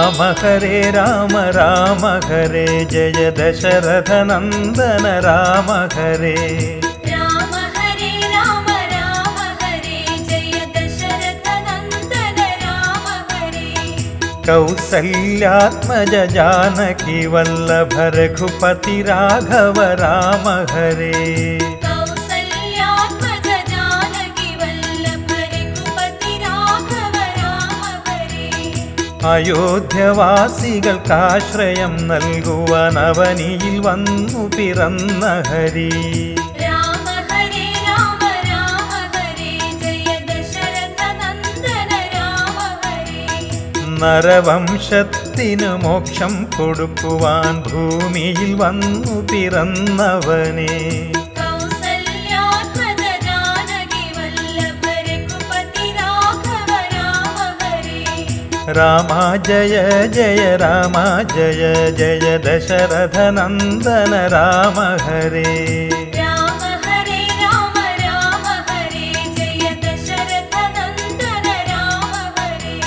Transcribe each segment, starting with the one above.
രാമ ഹരേ രാമ രാമ ഹരേ ജയ ദശരഥ നന്ദന രാമ ഹരേ രാമ ഹരേ രാമ രാമ ഹരേ ജയ ദശരഥ നന്ദന രാമ ഹരേ കൗസല്യാത്മജ ജാനകി വല്ലഭ രഘുപതി രാഘവ രാമ ഹരേ കൗസല്യാത്മജ ജാനകി വല്ലഭ രഘുപതി രാഘവ രാമ ഹരേ അയോധ്യവാസികൾക്കാശ്രയം നൽകുവാൻ അവനിയിൽ വന്നു പിറന്ന ഹരി രാമ ഹരേ രാമ രാമ ഹരേ ജയ ദശരഥ നന്ദന രാമ ഹരേ നരവംശത്തിനു മോക്ഷം കൊടുക്കുവാൻ ഭൂമിയിൽ വന്നു പിറന്നവനെ കൗസല്യാത്മജ ജാനകി വല്ലഭ രഘുപതി രാഘവ രാമ ഹരേ രാമ ജയ ജയ രാമ ജയ ജയ ദശരഥ നന്ദന രാമ ഹരേ രാമ ഹരേ രാമ രാമ ഹരേ ജയ ദശരഥ നന്ദന രാമ ഹരേ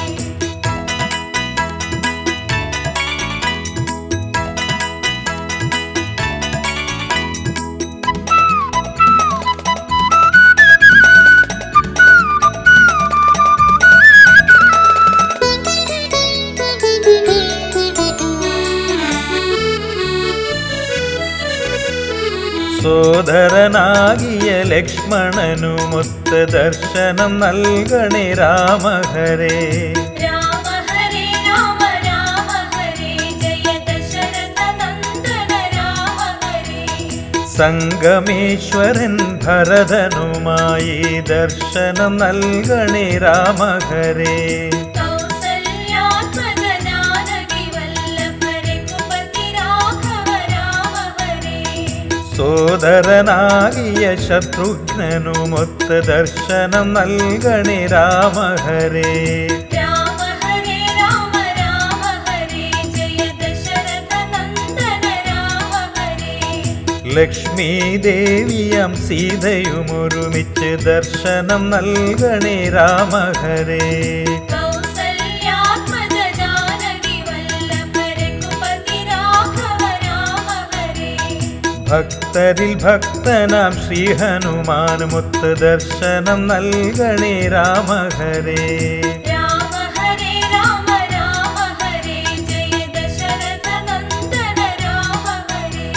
സോദരനാകിയ ലക്ഷ്മണനുമൊത്ത ദർശനം നൽകണേ രാമ ഹരേ രാമ ഹരേ രാമ രാമ ഹരേ ജയ ദശരഥ നന്ദന രാമ ഹരേ സംഗമേശ്വരൻ ഭരതനുമായി ദർശനം നൽകണേ രാമ ഹരേ കൗസല്യാത്മജ ജാനകി വല്ലഭ രഘുപതി രാഘവ രാമ ഹരേ സോദരനാകിയ ശത്രുഘ്നനുമൊത്ത ദർശനം നൽകണേ രാമ ഹരേ രാമ ഹരേ രാമ രാമ ഹരേ ജയ ദശരഥ നന്ദന രാമ ഹരേ ലക്ഷ്മീ ദേവിയം സീതയുമൊരുമിച്ച് ദർശനം നൽകണേ രാമ ഹരേ കൗസല്യാത്മജ ജാനകി വല്ലഭ രഘുപതി രാഘവ രാമ ഹരേ ഭക്തരിൽ ഭക്തനാം ശ്രീ ഹനുമാനുമൊത്ത് ദർശനം നൽകണേ രാമ ഹരേ രാമ ഹരേ രാമ രാമ ഹരേ ജയ ദശരഥ നന്ദന രാമ ഹരേ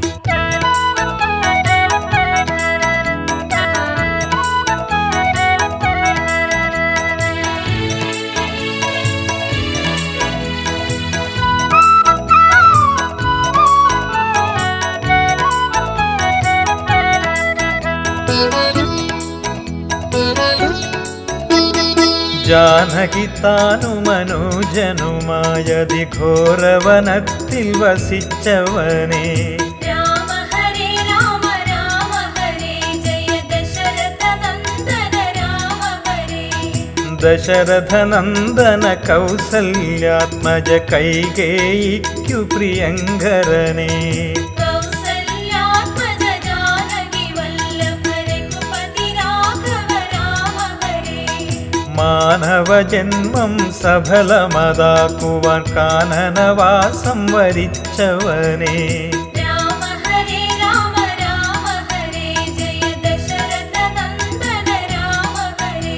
ജാനകി താനു മനോജനുമായതി ഘോരവനത്തിൽ വസിച്ചവനെ രാമ ഹരേ രാമ രാമ ഹരേ ജയ ദശരഥ നന്ദന രാമ ഹരേ ദശരഥ നന്ദന കൗസല്യാത്മജ കൈകേയിക്കു പ്രിയങ്കരനെ കൗസല്യാത്മജ ജാനകി വല്ലഭ രഘുപതി രാഘവ രാമ ഹരേ മാനവജന്മം സഫലമതാക്കുവാൻ കാനനവാസം വരിച്ചവനെ രാമ ഹരേ രാമ രാമ ഹരേ ജയ ദശരഥ നന്ദന രാമ ഹരേ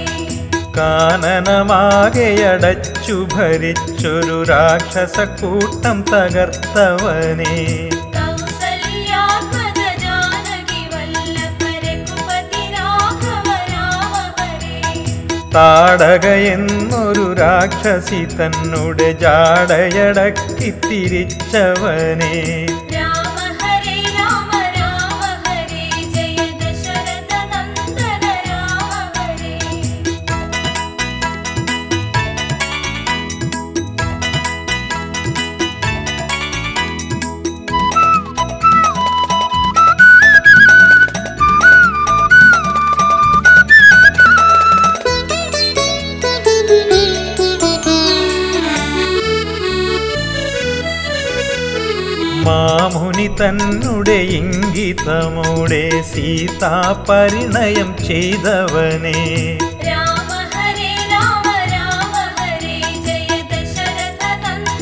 കാനനമാകെയടച്ചു ഭരിച്ചൊരു രാക്ഷസക്കൂട്ടം തകർത്തവനെ കൗസല്യാത്മജ ജാനകി വല്ലഭ രഘുപതി രാഘവ രാമ ഹരേ താടക എന്നൊരു രാക്ഷസി തന്നുടെ ജാടയടക്കി തിരിച്ചവനെ രാമ ഹരേ രാമ രാമ ഹരേ ജയ ദശരഥ നന്ദന രാമ ഹരേ മാമുനി തന്നുടെ ഇംഗിതമോടെ സീതാ പരിണയം ചെയ്തവനെ രാമ ഹരേ രാമ രാമ ഹരേ ജയ ദശരഥ നന്ദന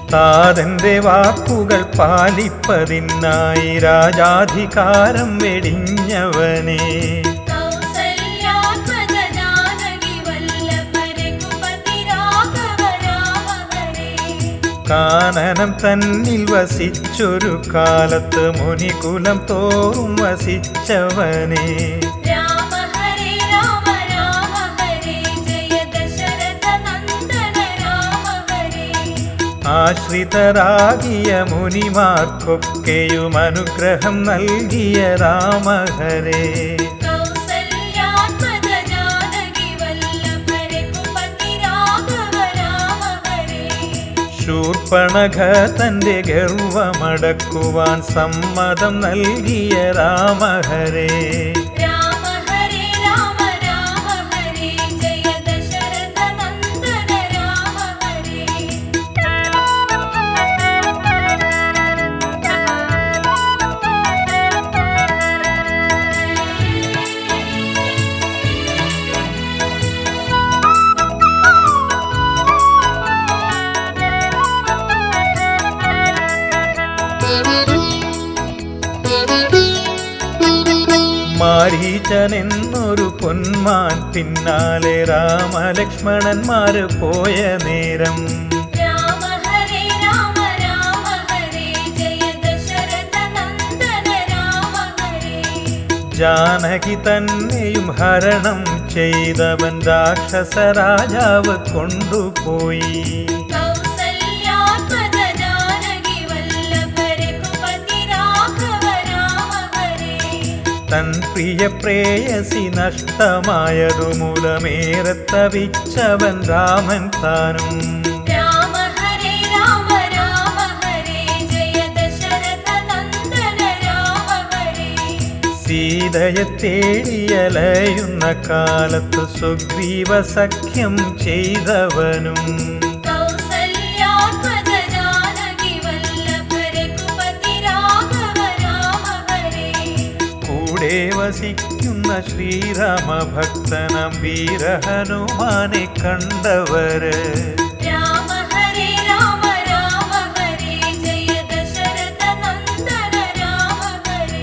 താതന്റെ വാക്കുകൾ പാലിപ്പതിനായി രാജാധികാരം വെടിഞ്ഞവനെ കൗസല്യാത്മജ ജാനകി വല്ലഭരെ കുപതി രാഘവ രാമ ഹരേ കാനനം തന്നിൽ വസിച്ചൊരു കാലത്ത് മുനികുലം തോറും വസിച്ചവനെ രാമ ഹരേ രാമ രാമ ഹരേ ജയ ദശരഥ നന്ദന രാമ ഹരേ ആശ്രിതരാകിയ മുനിമാർക്കൊക്കെയും അനുഗ്രഹം നൽകിയ രാമഹരേ കൗസല്യാത്മജ ജാനകി വല്ലഭരെ കുപതി രാഘവ രാമ ഹരേ ശൂർപ്പണഖ തന്റെ ഗർവമടക്കുവാൻ സമ്മതം നൽകിയ രാമഹരേ രാമ ഹരേ രാമ രാമ ഹരേ ജയ ദശരഥ നന്ദന രാമ ഹരേ മാരീചൻ എന്നൊരു പൊന്മാൻ പിന്നാലെ രാമലക്ഷ്മണന്മാര് പോയ നേരം രാമ ഹരേ രാമ രാമ ഹരേ ജയ ദശരഥ നന്ദന രാമ ഹരേ ജാനകി തന്നെയും ഹരണം ചെയ്തവൻ രാക്ഷസ രാജാവ് കൊണ്ടുപോയി കൗസല്യാത്മജ ജാനകി വല്ലഭരെ കുപതി രാഘവ രാമ ഹരേ തൻ പ്രിയ പ്രേയസി നഷ്ടമായതു മൂലമേറെ തവിച്ചവൻ രാമൻ താനും രാമ ഹരേ രാമ രാമ ഹരേ ജയ ദശരഥ നന്ദന രാമ ഹരേ സീതയെ തേടിയലയുന്ന കാലത്ത് സുഗ്രീവ സഖ്യം ചെയ്തവനും കൗസല്യാത്മജ ജാനകി വല്ലഭരെ കുപതി രാഘവ രാമ ഹരേ കൂടെ വസിക്കുന്ന ശ്രീരാമഭക്തനം വീരഹനുമാനെ കണ്ടവര് രാമ ഹരേ രാമ രാമ ഹരേ ജയ ദശരഥ നന്ദന രാമ ഹരേ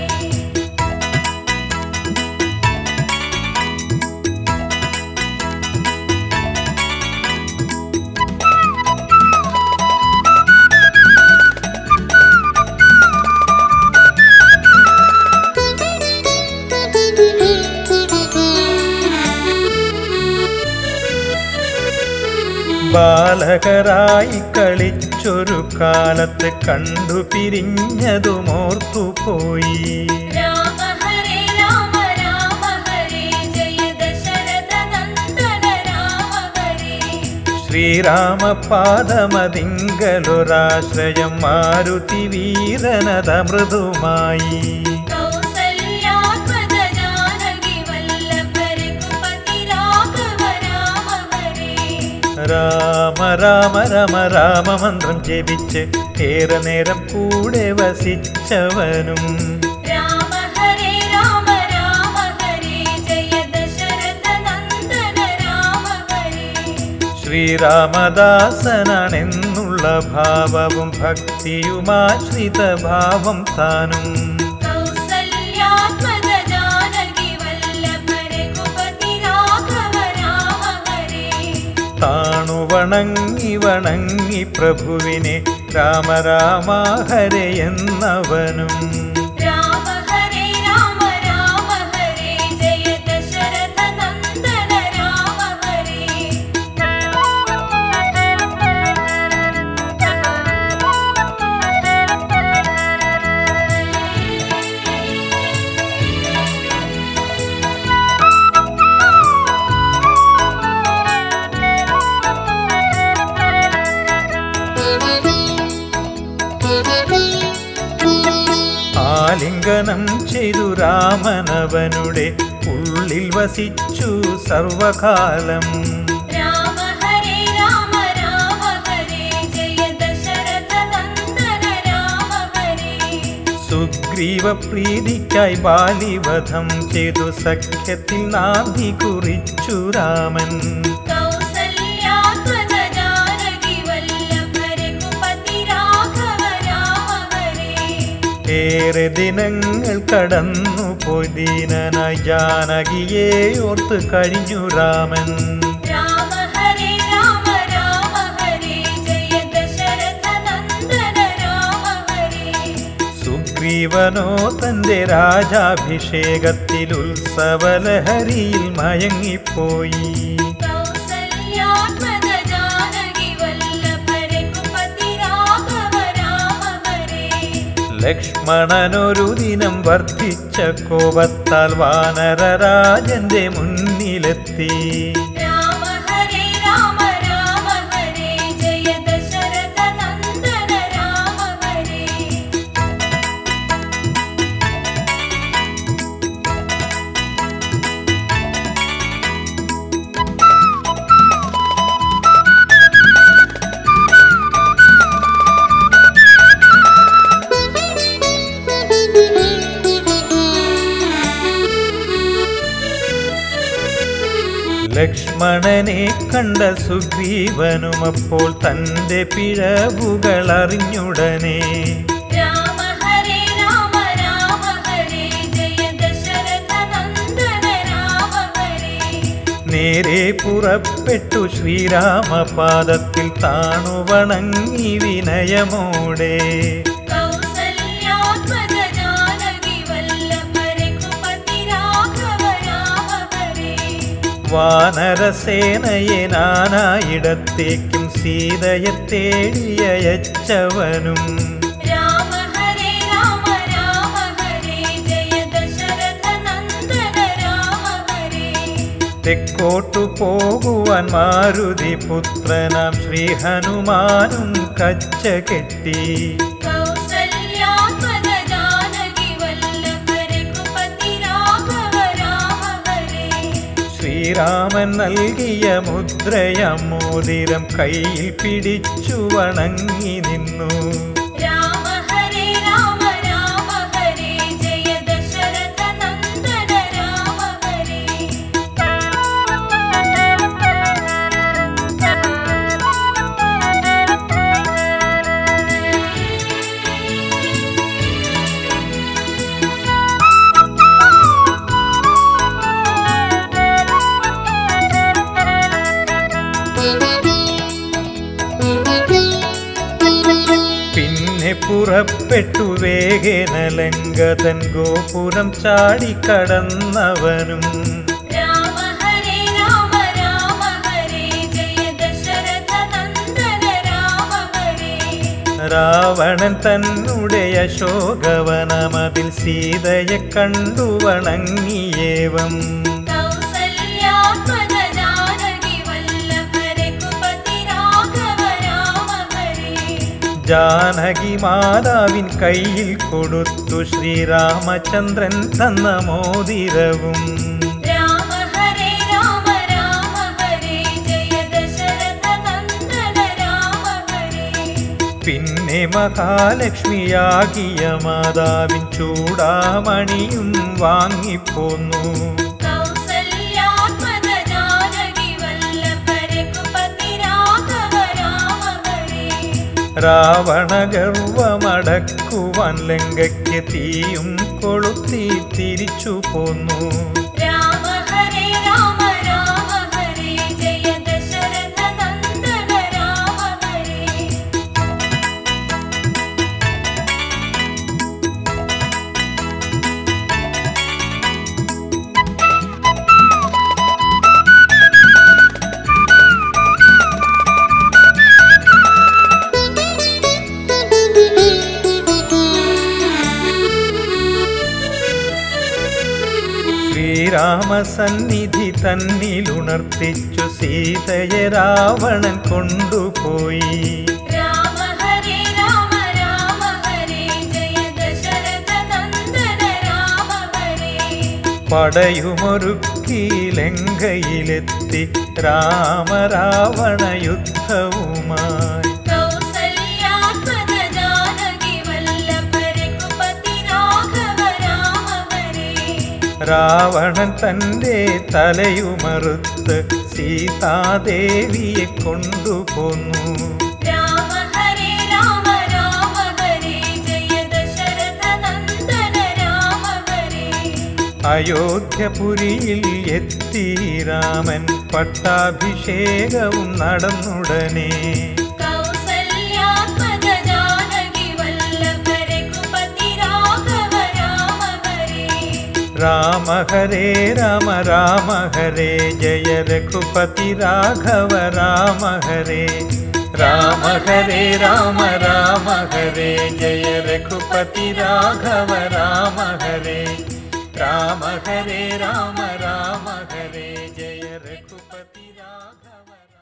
ബാലകരായി കളിച്ചൊരു കാലത്ത് കണ്ടു പിരിഞ്ഞതുമോർത്തുപോയി രാമ ഹരേ രാമ രാമ ഹരേ ജയ ദശരഥ നന്ദന രാമ ഹരേ ശ്രീരാമപാദമതിങ്കലൊരാശ്രയം മാരുതി വീരനതമൃദുമായി കൗസല്യാത്മജ ജാനകി വല്ലഭരെ കുപതി രാഘവ രാമ ഹരേ രാമ രാമ രാമ രാമമന്ത്രം ജപിച്ച് ഏറെ നേരം കൂടെ വസിച്ചവനും രാമ ഹരേ രാമ രാമ ഹരേ ജയ ദശരഥ നന്ദന രാമ ഹരേ ശ്രീരാമദാസനാണെന്നുള്ള ഭാവവും ഭക്തിയുമാശ്രിത ഭാവം താനും കൗസല്യാത്മജ ജാനകി വല്ലഭരെ കുപതി രാഘവ രാമ ഹരേ താണു വണങ്ങി വണങ്ങി പ്രഭുവിനെ രാമ രാമ ഹര എന്നവനും രാമ ഹരേ രാമ രാമ ഹരേ ജയ ദശരഥ നന്ദന രാമ ഹരേ ആലിംഗനം ചെയ്തു രാമനവനുടെ ഉള്ളിൽ വസിച്ചു സർവകാലം രാമ ഹരേ രാമ രാമ ഹരേ ജയ ദശരഥ നന്ദന രാമ ഹരേ സുഗ്രീവ പ്രീതിക്കായി ബാലിവധം ചെയ്തു സഖ്യത്തിൽ നാഭി കുറിച്ചു രാമൻ കൗസല്യാത്മജ ജാനകി വല്ലഭരെ കുപതി ഏറെ ദിനങ്ങൾ കടന്നു പോയി ദീനനായി ജാനകിയെ ഓർത്ത് കഴിഞ്ഞു രാമൻ രാമ ഹരേ രാമ രാമ ഹരേ ജയ ദശരഥ നന്ദന രാമ ഹരേ സുഗ്രീവനോ തന്റെ രാജാഭിഷേകത്തിൽ ഉത്സവലഹരിയിൽ മയങ്ങിപ്പോയി കൗസല്യാത്മജ ജാനകി വല്ലഭ രഘുപതി രാഘവ രാമ ഹരേ ലക്ഷ്മണനൊരു ദിനം വർദ്ധിച്ച കോപത്താൽ വാനരരാജന്റെ മുന്നിലെത്തി രാമ ഹരേ രാമ രാമ ഹരേ ജയ ദശരഥ നന്ദന രാമ ഹരേ ലക്ഷ്മണനെ കണ്ട സുഗ്രീവനും അപ്പോൾ തന്റെ പിഴവുകൾ അറിഞ്ഞുടനെ രാമ ഹരേ രാമ രാമ ഹരേ ജയ ദശരഥ നന്ദന രാമ ഹരേ നേരെ പുറപ്പെട്ടു ശ്രീരാമപാദത്തിൽ താണു വണങ്ങി വിനയമോടെ കൗസല്യാത്മജ ജാനകി വല്ലഭ രഘുപതി രാഘവ രാമ ഹരേ വാനരസേനയെ നാനായിടത്തേക്കും സീതയെ തേടിയയച്ചവനും രാമ ഹരേ രാമ രാമ ഹരേ ജയ ദശരഥ നന്ദന രാമ ഹരേ തെക്കോട്ടു പോകുവാൻ മാരുതി പുത്രനാം ശ്രീ ഹനുമാനും കച്ച കെട്ടി കൗസല്യാത്മജ ജാനകി വല്ലഭ രഘുപതി രാഘവ രാമ ഹരേ ശ്രീരാമൻ നൽകിയ മുദ്രയം മോതിരം കയ്യിൽ പിടിച്ചു വണങ്ങി നിന്നു രാമ ഹരേ രാമ രാമ ഹരേ ജയ ദശരഥ നന്ദന രാമ ഹരേ പിന്നെ പുറപ്പെട്ടു വേഗേന ലങ്കതൻ ഗോപുരം ചാടിക്കടന്നവനും രാമ ഹരേ രാമ രാമ ഹരേ ജയ ദശരഥ നന്ദന രാമ ഹരേ രാവണൻ തന്നുടെ അശോകവനമതിൽ സീതയെ കണ്ടു വണങ്ങിയേവം കൗസല്യാത്മജ ജാനകി വല്ലഭ രഘുപതി രാഘവ രാമ ഹരേ ജാനകി മാതാവിൻ കയ്യിൽ കൊടുത്തു ശ്രീരാമചന്ദ്രൻ തന്ന മോതിരവും രാമ ഹരേ രാമ രാമ ഹരേ ജയ ദശരഥ നന്ദന രാമ ഹരേ പിന്നെ മഹാലക്ഷ്മിയാകിയ മാതാവിൻ ചൂടാമണിയും വാങ്ങിപ്പോന്നു കൗസല്യാത്മജ ജാനകി വല്ലഭ രഘുപതി രാഘവ രാമ ഹരേ രാവണ ഗർവമടക്കുവാൻ ലങ്കയ്ക്ക് തീയും കൊളുത്തി തിരിച്ചു പോന്നു രാമ ഹരേ രാമ രാമ ഹരേ ജയ ദശരഥ നന്ദന രാമ ഹരേ ശ്രീരാമസന്നിധി തന്നിലുണർത്തിച്ചു സീതയെ രാവണൻ കൊണ്ടുപോയി രാമ ഹരേ രാമ രാമ ഹരേ ജയ ദശരഥ നന്ദന രാമ ഹരേ പടയുമൊരുക്കി ലങ്കയിലെത്തി രാമരാവണ യുദ്ധവുമായി കൗസല്യാത്മജ ജാനകി വല്ലഭ രഘുപതി രാഘവ രാമ ഹരേ രാവണൻ തന്റെ തലയുമറുത്ത് സീതാദേവിയെ കൊണ്ടുപോന്നു രാമ ഹരേ രാമ രാമ ഹരേ ജയ ദശരഥ അയോധ്യപുരിയിൽ എത്തി രാമൻ പട്ടാഭിഷേകവും നടന്നുടനെ കൗസല്യാത്മജ ജാനകി വല്ലഭ രഘുപതി രാഘവ രാമ ഹരേ രാമ ഹരേ രാമ രാമ ഹരേ ജയ രഘുപതി രാഘവ രാമ ഹരേ രാമ ഹരേ രാമ രാമ ഹരേ ജയ രഘുപതി രാഘവ രാമ ഹരേ രാമ ഹരേ രാമ രാമ ഹരേ ജയ രഘുപതി രാഘവ